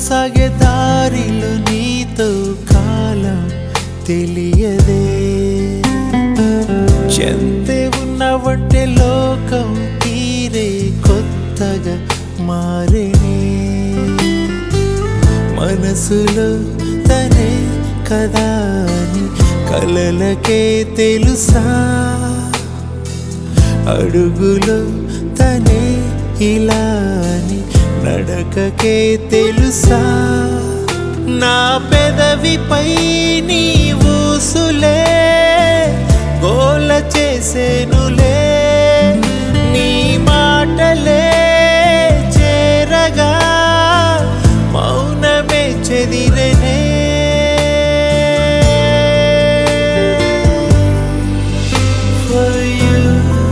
సాగే దారిలో నీతో కాలం తెలియదే చెంతే ఉన్నవంటే లోకం తీరే కొత్తగా మారేనే మనసులో తనే కదా అని కలలకే తెలుసా అడుగులో తనే ఇలా అని నడకకే తెలుసా నా పెదవిపై నీ ఊసులే గోల చేసేనులే నీ మాటలే చేరగా మౌనమే చెదిరనే For you,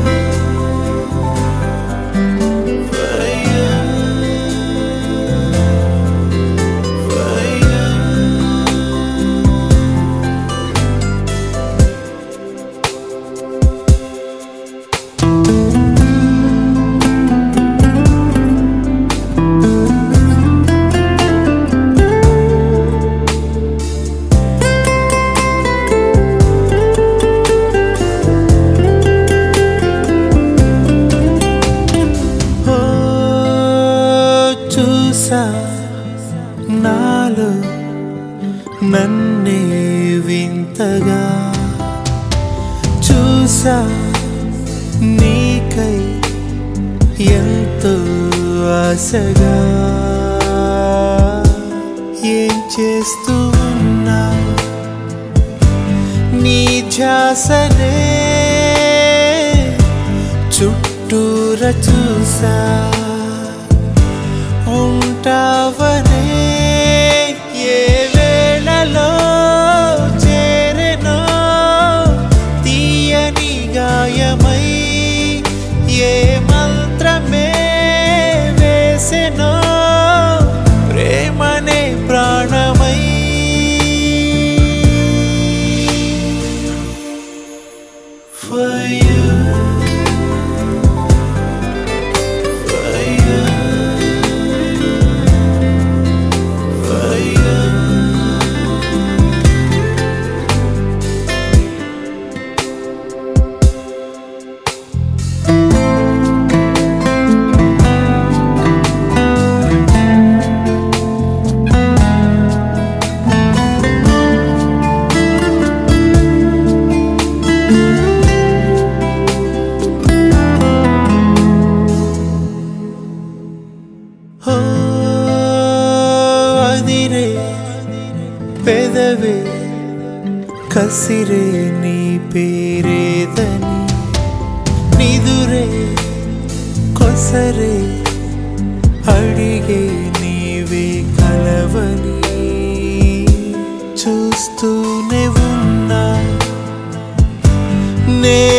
for you, for you. ఓ చూసా నాలో నన్నే వింతగా చూసా నీకై ఎంతో ఆశగా ఏం చేస్తూ ఉన్నా నీ ధ్యాసనే చుట్టూర చూసా ఉంటావనే ఏ వేళలో చేరెనో తీయని గాయమై ఏ మంత్రమే వేసెనో ప్రేమనే ప్రాణమై For you For you For you ఓ అదిరే పెదవే కసిరే నీ పేరేదని నిదురే కొసరే అడిగే నీవే కలవని చూస్తూనే ఉన్నా నే